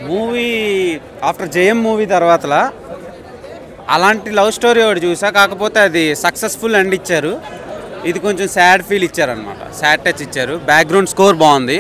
movie after JM movie తర్వాతలా అలాంటి love story ఒకటి చూసా కాకపోతే అది సక్సెస్ఫుల్ ఎండ్ ఇచ్చారు ఇది కొంచెం సాడ్ ఫీల్ ఇచ్చారనమాట సాడ్ టచ్ ఇచ్చారు బ్యాక్గ్రౌండ్ స్కోర్ బాగుంది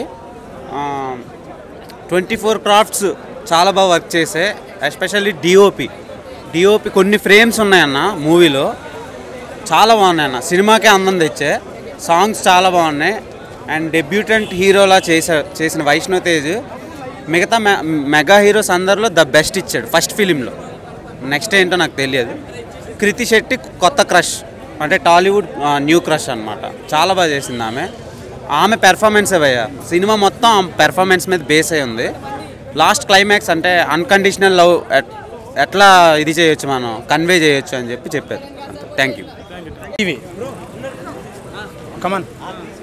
ట్వంటీ ఫోర్ క్రాఫ్ట్స్ చాలా బాగా వర్క్ చేసే ఎస్పెషల్లీ డిఓపి డిఓపి కొన్ని ఫ్రేమ్స్ ఉన్నాయన్న మూవీలో చాలా బాగున్నాయి అన్న సినిమాకే అందం తెచ్చే సాంగ్స్ చాలా బాగున్నాయి అండ్ డెబ్యూటెంట్ హీరోలా చేసా చేసిన వైష్ణవ్ తేజ్ మిగతా మె మెగా హీరోస్ అందరిలో ద బెస్ట్ ఇచ్చాడు ఫస్ట్ ఫిలింలో నెక్స్ట్ ఏంటో నాకు తెలియదు కృతి శెట్టి కొత్త క్రష్ అంటే టాలీవుడ్ ఆ, న్యూ క్రష్ అనమాట చాలా బాగా చేసింది ఆమె ఆమె పెర్ఫార్మెన్సే భయ్య సినిమా మొత్తం ఆమె పెర్ఫార్మెన్స్ మీద బేస్ అయి ఉంది లాస్ట్ క్లైమాక్స్ అంటే అన్కండిషనల్ లవ్ ఎట్లా ఇది చేయొచ్చు మనం కన్వే చేయొచ్చు అని చెప్పి చెప్పారు థ్యాంక్ యూ ఇవి కమాన్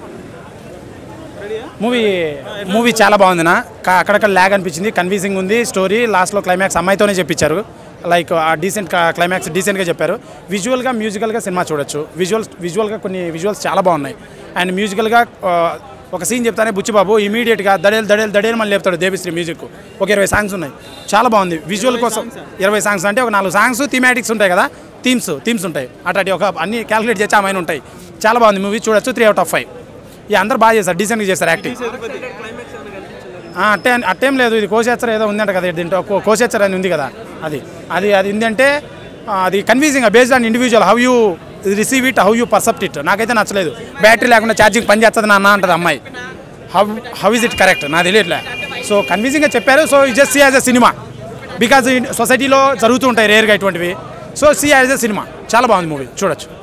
మూవీ మూవీ చాలా బాగుంది నా కా- అక్కడక్కడ ల్యాగ్ అనిపించింది కన్ఫ్యూజింగ్ ఉంది స్టోరీ లాస్ట్లో క్లైమాక్స్ అమ్మాయితోనే చెప్పించారు లైక్ ఆ డీసెంట్ క్లైమాక్స్ డీసెంట్గా చెప్పారు విజువల్గా మ్యూజికల్గా సినిమా చూడొచ్చు విజువల్స్ విజువల్గా కొన్ని విజువల్స్ చాలా బాగున్నాయి అండ్ మ్యూజికల్గా ఆ, ఒక సీన్ చెప్తానే బుచ్చిబాబు ఇమీడియట్గా దడేలు దడేలు దడేలు మళ్ళీ లేపుతాడు దేవిశ్రీ మ్యూజిక్ ఒక ఇరవై సాంగ్స్ ఉన్నాయి చాలా బాగుంది విజువల్ కోసం ఇరవై సాంగ్స్ అంటే ఒక నాలుగు సాంగ్స్ థీమాటిక్స్ ఉంటాయి కదా థీమ్స్ థీమ్స్ ఉంటాయి అట్లాంటి ఒక అన్ని క్యాలిక్యులేట్ చేసి ఆమె ఉంటాయి చాలా బాగుంది మూవీ చూడొచ్చు త్రీ అవుట్ ఆఫ్ ఫైవ్ ఇక అందరు బాగా చేస్తారు డీసెంట్గా చేస్తారు యాక్టింగ్ ఆ, అట్టే అట్టేం లేదు ఇది కోసేచ్చర్ ఏదో ఉందంట కదా దీంట్లో కో- కోసేచ్చర్ అని ఉంది కదా అది అది అది ఏంటంటే ఆ, అది confusing based on individual how you receive it how you percept it నాకైతే నచ్చలేదు బ్యాటరీ లేకుండా ఛార్జింగ్ పని చేస్తుంది నాన్న అంటది అమ్మాయి how how is it correct నాకు తెలియట్లే సో కన్ఫ్యూజింగ్గా చెప్పారు సో ఈ just see as a cinema because సొసైటీలో జరుగుతూ ఉంటాయి రేర్గా ఇటువంటివి so see as a cinema చాలా బాగుంది మూవీ చూడొచ్చు